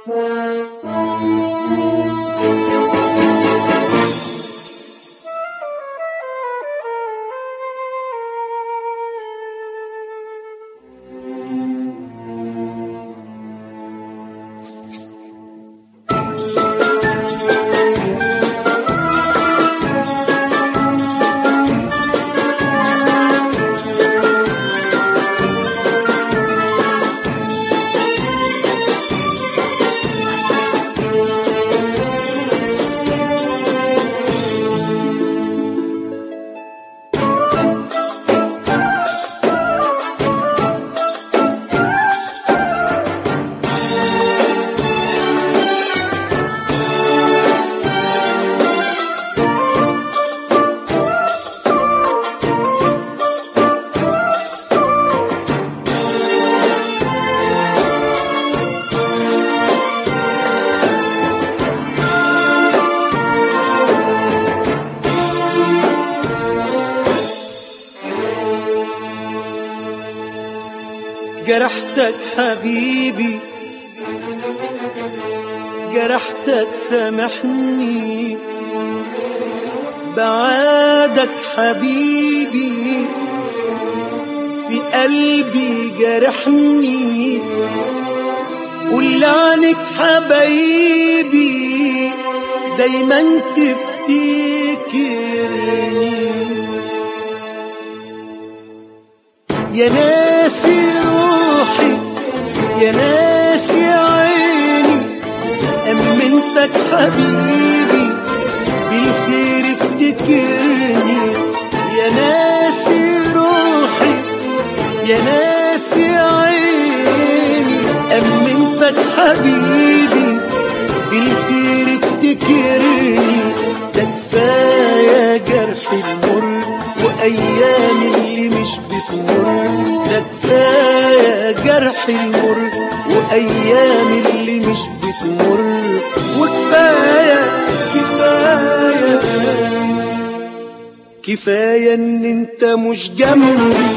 جرحتك حبيبي جرحتك سامحني بعادك حبيبي في قلبي جرحني قول عنك حبايبي دايما تفتكرني يا ناسي روحي يا ناسي عيني أمنتك حبيبي بالخير افتكرني يا ناسي روحي يا ناسي عيني أمنتك حبيبي بالخير افتكرني ده كفاية جرح المر وأيام اللي مش بتمر ده كفاية جرح المر وأيام اللي مش بتمر وكفاية كفاية كفاية إن أنت مش جنبي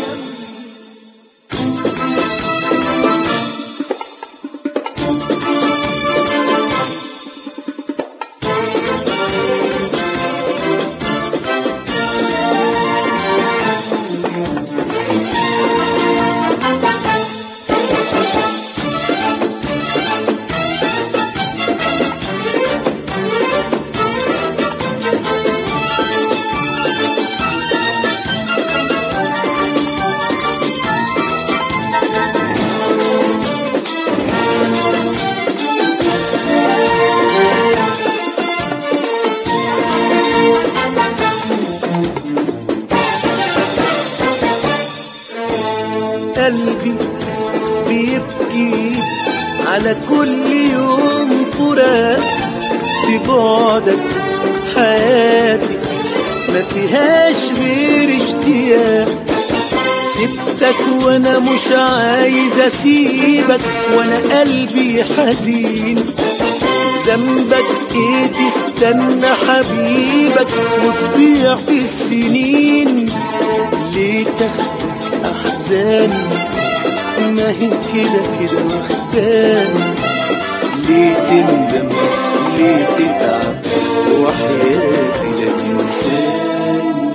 قلبي بيبكي على كل يوم فراق في بعدك حياتي ما فيهاش غير اشتياق سبتك وانا مش عايز اسيبك وانا قلبي حزين ذنبك ايه تستنى حبيبك وتضيع في السنين ليه تاخد احزاني ما هي كده كده واخداني ليه تندم ليه تتعب وحياتي لا تنساني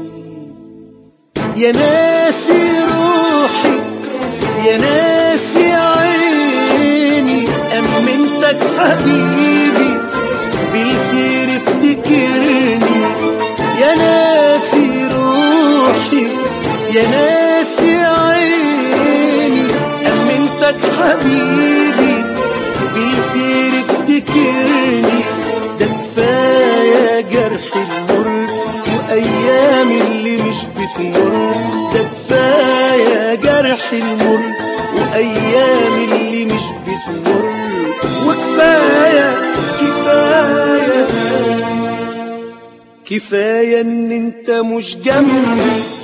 يا ناسي روحي يا ناسي عيني أمنتك حبيبي بالخير افتكرني يا ناسي روحي يا ناسي عيني أمنتك حبيبي بالخير افتكرني ده كفاية جرح المر وأيام اللي مش بتمر ده كفاية جرح المر وأيام اللي مش بتمر وكفاية كفاية كفاية إن أنت مش جنبي